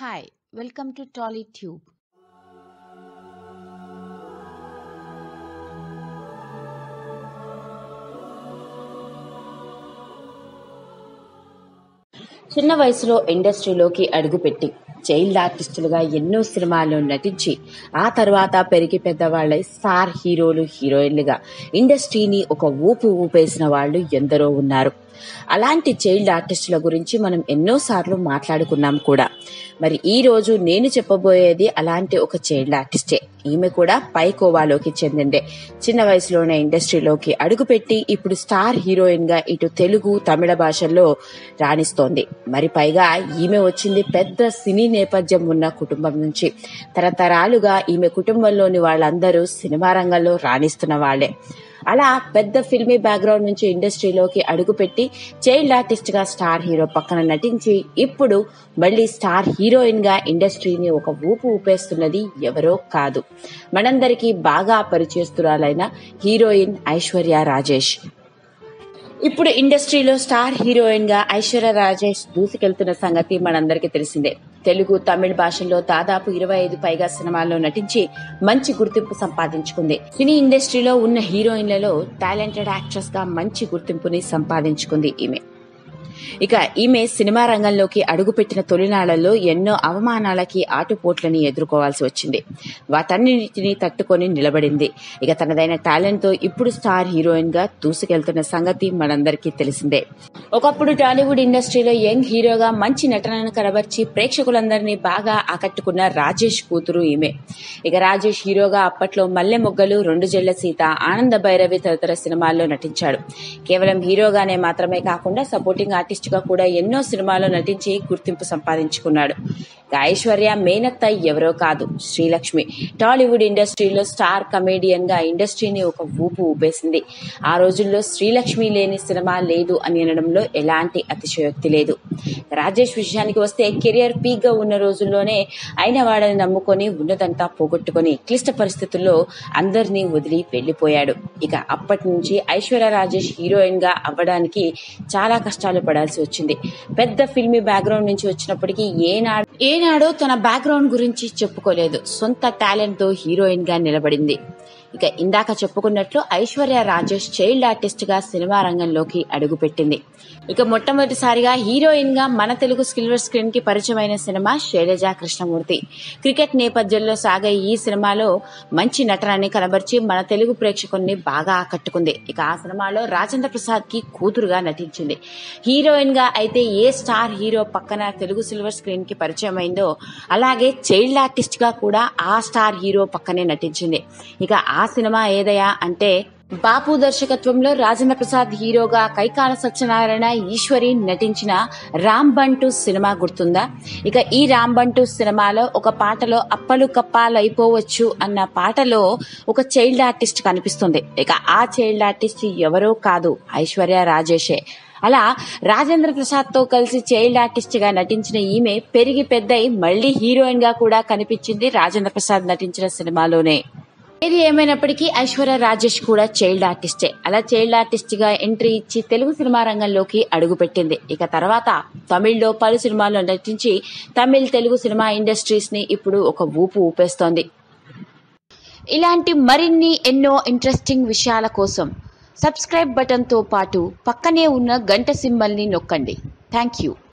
Hi, welcome to TollyTube. చిన్న వయసులో ఇండస్ట్రీలోకి అడుగుపెట్టి చైల్డ్ ఆర్టిస్టులుగా ఎన్నో సినిమాల్లో నటించి ఆ తర్వాత పెరిగి పెద్దవాళ్ళై స్టార్ హీరోలు హీరోయిన్లుగా ఇండస్ట్రీని ఒక ఊపు ఊపేసిన వాళ్ళు ఎందరో ఉన్నారు అలాంటి చైల్డ్ ఆర్టిస్టుల గురించి మనం ఎన్నోసార్లు మాట్లాడుకున్నాం కూడా మరి ఈ రోజు నేను చెప్పబోయేది అలాంటి ఒక చైల్డ్ ఆర్టిస్టే ఈమె కూడా పై కోవాలోకి చెందిందే చిన్న వయసులోనే ఇండస్ట్రీలోకి అడుగుపెట్టి ఇప్పుడు స్టార్ హీరోయిన్ గా ఇటు తెలుగు తమిళ భాషల్లో రాణిస్తోంది మరి పైగా ఈమె వచ్చింది పెద్ద సినీ నేపథ్యం ఉన్న కుటుంబం నుంచి తరతరాలుగా ఈమె కుటుంబంలోని వాళ్ళందరూ సినిమా రంగంలో రాణిస్తున్న వాళ్ళే అలా పెద్ద ఫిల్మీ బ్యాక్గ్రౌండ్ నుంచి ఇండస్ట్రీలోకి అడుగుపెట్టి చైల్డ్ ఆర్టిస్ట్ గా స్టార్ హీరో పక్కన నటించి ఇప్పుడు మళ్ళీ స్టార్ హీరోయిన్ గా ఇండస్ట్రీని ఒక ఊపు ఊపేస్తున్నది ఎవరో కాదు మనందరికీ బాగా పరిచయస్తురాలైన హీరోయిన్ ఐశ్వర్య రాజేష్ ఇప్పుడు ఇండస్ట్రీలో స్టార్ హీరోయిన్ గా ఐశ్వర్య రాజేష్ దూసుకెళ్తున్న సంగతి మనందరికీ తెలిసిందే తెలుగు తమిళ భాషల్లో దాదాపు ఇరవై ఐదు పైగా సినిమాల్లో నటించి మంచి గుర్తింపు సంపాదించుకుంది సినీ ఇండస్ట్రీలో ఉన్న హీరోయిన్లలో టాలెంటెడ్ యాక్ట్రెస్ గా మంచి గుర్తింపుని సంపాదించుకుంది ఈమె ఇక ఈమె సినిమా రంగంలోకి అడుగుపెట్టిన తొలినాళ్లలో ఎన్నో అవమానాలకి ఆటుపోట్లని ఎదుర్కోవాల్సి వచ్చింది వాటన్నిటిని తట్టుకొని నిలబడింది ఇక తనదైన టాలెంట్ తో ఇప్పుడు స్టార్ హీరోయిన్ గా దూసుకెళ్తున్న సంగతి మనందరికీ తెలిసిందే ఒకప్పుడు టాలీవుడ్ ఇండస్ట్రీలో యంగ్ హీరోగా మంచి నటనను కనబర్చి ప్రేక్షకులందరినీ బాగా ఆకట్టుకున్న రాజేష్ కూతురు ఈమె ఇక రాజేష్ హీరోగా అప్పట్లో మల్లె మొగ్గలు రెండు జళ్ల సీత ఆనంద భైరవి తదితర సినిమాల్లో నటించాడు కేవలం హీరోగానే మాత్రమే కాకుండా సపోర్టింగ్ ఆర్టిస్ట్ గా కూడా ఎన్నో సినిమాల్లో నటించి గుర్తింపు సంపాదించుకున్నాడు ఇక ఐశ్వర్య మేనత్త ఎవరో కాదు శ్రీలక్ష్మి టాలీవుడ్ ఇండస్ట్రీలో స్టార్ కమేడియన్ గా ఇండస్ట్రీని ఒక ఊపు ఊపేసింది ఆ రోజుల్లో శ్రీలక్ష్మి లేని సినిమా లేదు అని అనడంలో ఎలాంటి అతిశయోక్తి లేదు రాజేష్ విషయానికి వస్తే కెరియర్ పీక్ గా ఉన్న రోజుల్లోనే అయిన వాడని నమ్ముకొని ఉన్నదంతా పోగొట్టుకొని క్లిష్ట పరిస్థితుల్లో అందరినీ వదిలి వెళ్లిపోయాడు ఇక అప్పటి నుంచి ఐశ్వర్య రాజేష్ హీరోయిన్ గా అవ్వడానికి చాలా కష్టాలు పడాల్సి వచ్చింది పెద్ద ఫిల్మీ బ్యాక్గ్రౌండ్ నుంచి వచ్చినప్పటికీ ఏనాడు ఏనాడో తన బ్యాక్గ్రౌండ్ గురించి చెప్పుకోలేదు సొంత టాలెంట్ తో హీరోయిన్ గా నిలబడింది ఇక ఇందాక చెప్పుకున్నట్లు ఐశ్వర్య రాజేష్ చైల్డ్ ఆర్టిస్ట్ గా సినిమా రంగంలోకి అడుగుపెట్టింది ఇక మొట్టమొదటిసారిగా హీరోయిన్ గా మన తెలుగు సిల్వర్ స్క్రీన్ కి పరిచయమైన సినిమా శైలజ కృష్ణమూర్తి క్రికెట్ నేపథ్యంలో సాగే ఈ సినిమాలో మంచి నటనని కనబర్చి మన తెలుగు ప్రేక్షకుల్ని బాగా ఆకట్టుకుంది ఇక ఆ సినిమాలో రాజేంద్ర ప్రసాద్ కి కూతురుగా నటించింది హీరోయిన్ గా అయితే ఏ స్టార్ హీరో పక్కన తెలుగు సిల్వర్ స్క్రీన్ కి పరిచయం అయిందో అలాగే చైల్డ్ ఆర్టిస్ట్ గా కూడా ఆ స్టార్ హీరో పక్కనే నటించింది ఇక ఆ సినిమా ఏదయా అంటే బాపు దర్శకత్వంలో రాజేంద్ర ప్రసాద్ హీరోగా కైకాల సత్యనారాయణ ఈశ్వరి నటించిన రామ్ బంటు సినిమా గుర్తుందా ఇక ఈ రామ్ బంటు సినిమాలో ఒక పాటలో అప్పలు కప్పాలు అయిపోవచ్చు అన్న పాటలో ఒక చైల్డ్ ఆర్టిస్ట్ కనిపిస్తుంది ఇక ఆ చైల్డ్ ఆర్టిస్ట్ ఎవరో కాదు ఐశ్వర్య రాజేషే అలా రాజేంద్ర ప్రసాద్ తో కలిసి చైల్డ్ ఆర్టిస్ట్ గా నటించిన ఈమె పెరిగి పెద్దై మళ్లీ హీరోయిన్ గా కూడా కనిపించింది రాజేంద్ర ప్రసాద్ నటించిన సినిమాలోనే ఏది ఏమైనప్పటికీ ఐశ్వర్య రాజేష్ కూడా చైల్డ్ ఆర్టిస్టే అలా చైల్డ్ ఆర్టిస్ట్ గా ఎంట్రీ ఇచ్చి తెలుగు సినిమా రంగంలోకి అడుగుపెట్టింది ఇక తర్వాత తమిళ్లో పలు సినిమాల్లో నటించి తమిళ్ తెలుగు సినిమా ఇండస్ట్రీస్ ని ఇప్పుడు ఒక ఊపు ఊపేస్తోంది ఇలాంటి మరిన్ని ఎన్నో ఇంట్రెస్టింగ్ విషయాల కోసం సబ్స్క్రైబ్ బటన్తో పాటు పక్కనే ఉన్న గంట సింబల్ని నొక్కండి థ్యాంక్ యూ